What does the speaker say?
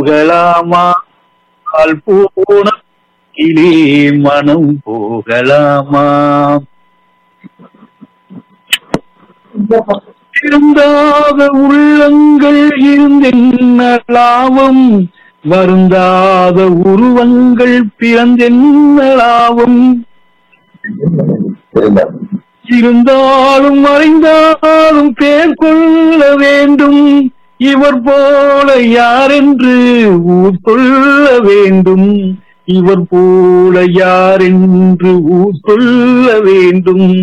போகலாமா கால் போன கிளி மனம் போகலாமா திருந்தாத உள்ளங்கள் இருந்தென்னலாவும் வருந்தாத உருவங்கள் பிறந்தென்னலாவும் இருந்தார் இருந்தாலும் மறைந்தாலும் பேர் கொள்ள வேண்டும் இவர் போல யாரென்று ஊர் சொல்ல வேண்டும் இவர் போல யாரென்று ஊர் சொல்ல வேண்டும்